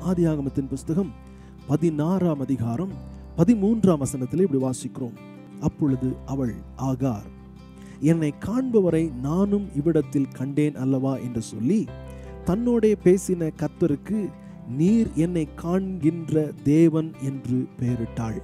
ஆதியாகமத்தின் புஸ்தகம் பதினாறாம் அதிகாரம் பதிமூன்றாம் வசனத்தில் இப்படி வாசிக்கிறோம் அப்பொழுது அவள் ஆகார் என்னை காண்பவரை நானும் இவ்விடத்தில் கண்டேன் அல்லவா என்று சொல்லி தன்னோடே பேசின கர்த்தருக்கு நீர் என்னை காண்கின்ற தேவன் என்று பெயரிட்டாள்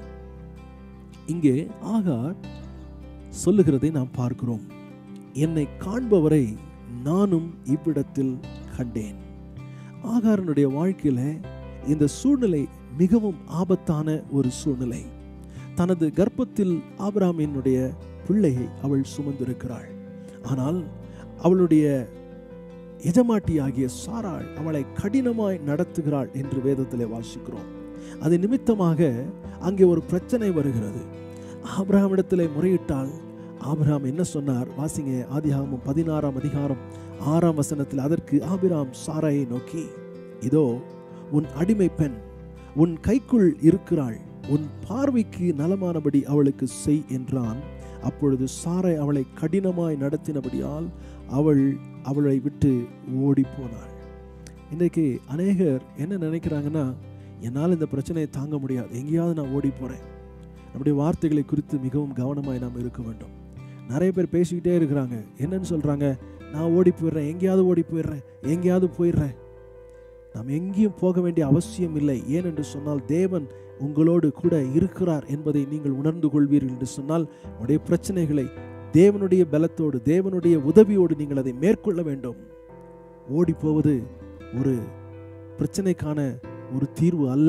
இங்கே ஆகார் சொல்லுகிறதை நாம் பார்க்கிறோம் என்னை காண்பவரை நானும் இவ்விடத்தில் கண்டேன் ஆகாரனுடைய வாழ்க்கையில இந்த சூழ்நிலை மிகவும் ஆபத்தான ஒரு சூழ்நிலை தனது கர்ப்பத்தில் ஆபிராமினுடைய பிள்ளையை அவள் சுமந்திருக்கிறாள் ஆனால் அவளுடைய எஜமாட்டியாகிய சாராள் அவளை கடினமாய் நடத்துகிறாள் என்று வேதத்திலே வாசிக்கிறோம் அது நிமித்தமாக அங்கே ஒரு பிரச்சனை வருகிறது ஆபிரகாமிடத்திலே முறையிட்டால் ஆபிரகாம் என்ன சொன்னார் வாசிங்க ஆதியாகமம் பதினாறாம் அதிகாரம் ஆறாம் வசனத்தில் அதற்கு ஆபிராம் சாராயை நோக்கி இதோ உன் அடிமை பெண் உன் கைக்குள் இருக்கிறாள் உன் பார்வைக்கு நலமானபடி அவளுக்கு செய் என்றான் அப்பொழுது சாரை அவளை கடினமாய் நடத்தினபடியால் அவள் அவளை விட்டு ஓடி போனாள் இன்றைக்கு அநேகர் என்ன நினைக்கிறாங்கன்னா என்னால் இந்த பிரச்சனையை தாங்க முடியாது எங்கேயாவது நான் ஓடி போறேன் நம்முடைய வார்த்தைகளை குறித்து மிகவும் கவனமாய் நாம் இருக்க வேண்டும் நிறைய பேர் பேசிக்கிட்டே இருக்கிறாங்க என்னன்னு சொல்றாங்க நான் ஓடி போயிடுறேன் எங்கேயாவது ஓடி போயிடுறேன் எங்கேயாவது போயிடுறேன் நாம் எங்கேயும் போக வேண்டிய அவசியம் இல்லை ஏனென்று சொன்னால் தேவன் உங்களோடு கூட இருக்கிறார் என்பதை நீங்கள் உணர்ந்து கொள்வீர்கள் என்று சொன்னால் உடைய பிரச்சனைகளை தேவனுடைய பலத்தோடு தேவனுடைய உதவியோடு நீங்கள் அதை மேற்கொள்ள வேண்டும் ஓடி போவது ஒரு பிரச்சனைக்கான ஒரு தீர்வு அல்ல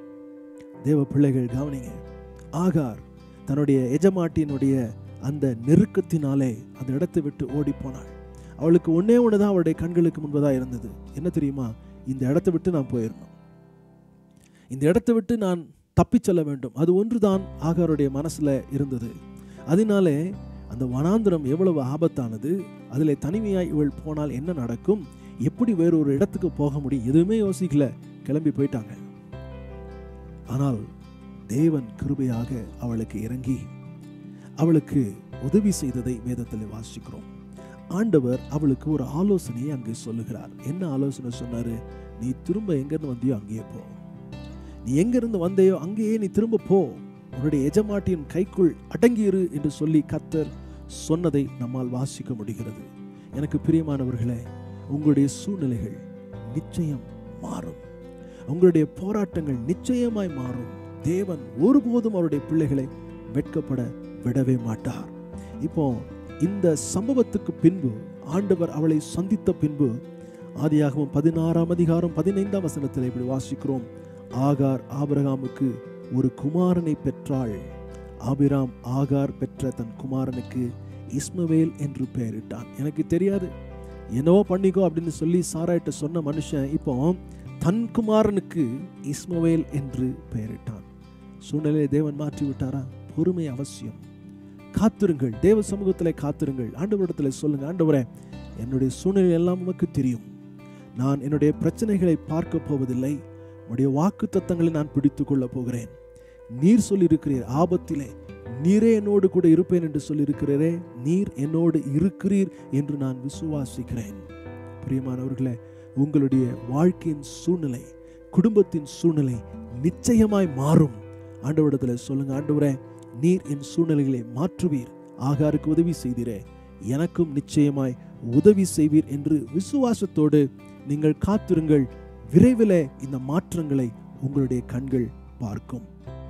தேவ பிள்ளைகள் கவனிங்க ஆகார் தன்னுடைய எஜமாட்டியினுடைய அந்த நெருக்கத்தினாலே அந்த இடத்தை விட்டு ஓடி போனாள் அவளுக்கு ஒன்னே ஒன்று தான் அவளுடைய கண்களுக்கு முன்பதாக இருந்தது என்ன தெரியுமா இந்த இடத்தை விட்டு நான் போயிடணும் இந்த இடத்தை விட்டு நான் தப்பிச் செல்ல வேண்டும் அது ஒன்றுதான் ஆகாருடைய மனசுல இருந்தது அதனாலே அந்த வனாந்திரம் எவ்வளவு ஆபத்தானது அதில் தனிமையாய் இவள் போனால் என்ன நடக்கும் எப்படி வேறொரு இடத்துக்கு போக முடியும் எதுவுமே யோசிக்கல கிளம்பி போயிட்டாங்க ஆனால் தேவன் கிருபையாக அவளுக்கு இறங்கி அவளுக்கு உதவி செய்ததை வேதத்தில் வாசிக்கிறோம் ஆண்டவர் அவளுக்கு ஒரு ஆலோசனையை அங்கே சொல்லுகிறார் என்ன ஆலோசனை சொன்னாரு நீ திரும்ப எங்கிருந்து வந்தியோ அங்கேயே போ நீ எங்கிருந்து வந்தையோ அங்கேயே நீ திரும்ப போ உன்னுடைய எஜமாட்டியின் கைக்குள் அடங்கியிரு என்று சொல்லி கத்தர் சொன்னதை நம்மால் வாசிக்க முடிகிறது எனக்கு பிரியமானவர்களே உங்களுடைய சூழ்நிலைகள் நிச்சயம் மாறும் உங்களுடைய போராட்டங்கள் நிச்சயமாய் மாறும் தேவன் ஒருபோதும் அவருடைய பிள்ளைகளை வெட்கப்பட விடவே மாட்டார் இப்போ இந்த சம்பவத்துக்கு பின்பு ஆண்டவர் அவளை சந்தித்த பின்பு ஆதியாகவும் பதினாறாம் அதிகாரம் பதினைந்தாம் வசனத்தில் இப்படி வாசிக்கிறோம் ஆகார் ஆபிரகாமுக்கு ஒரு குமாரனை பெற்றாள் ஆபிராம் ஆகார் பெற்ற தன் குமாரனுக்கு இஸ்மவேல் என்று பெயரிட்டான் எனக்கு தெரியாது என்னவோ பண்ணிக்கோ அப்படின்னு சொல்லி சாராயிட்ட சொன்ன மனுஷன் இப்போ தன் குமாரனுக்கு இஸ்மவேல் என்று பெயரிட்டான் சூழ்நிலையை தேவன் மாற்றி விட்டாரா பொறுமை அவசியம் காத்திருங்கள் தேவ சமூகத்தில் காத்திருங்கள் ஆண்டவரிடத்தில் சொல்லுங்க ஆண்டவரே என்னுடைய சூழ்நிலை எல்லாம் உமக்கு தெரியும் நான் என்னுடைய பிரச்சனைகளை பார்க்க போவதில்லை உடைய வாக்கு தத்தங்களை நான் பிடித்து கொள்ள போகிறேன் நீர் சொல்லியிருக்கிறீர் ஆபத்திலே நீரே என்னோடு கூட இருப்பேன் என்று சொல்லியிருக்கிறீரே நீர் என்னோடு இருக்கிறீர் என்று நான் விசுவாசிக்கிறேன் பிரியமானவர்களே உங்களுடைய வாழ்க்கையின் சூழ்நிலை குடும்பத்தின் சூழ்நிலை நிச்சயமாய் மாறும் ஆண்டவரிடத்தில் சொல்லுங்க ஆண்டவரே நீர் என் சூழ்நிலைகளை மாற்றுவீர் ஆகாருக்கு உதவி செய்தீரே எனக்கும் நிச்சயமாய் உதவி செய்வீர் என்று விசுவாசத்தோடு நீங்கள் காத்திருங்கள் விரைவில் இந்த மாற்றங்களை உங்களுடைய கண்கள் பார்க்கும்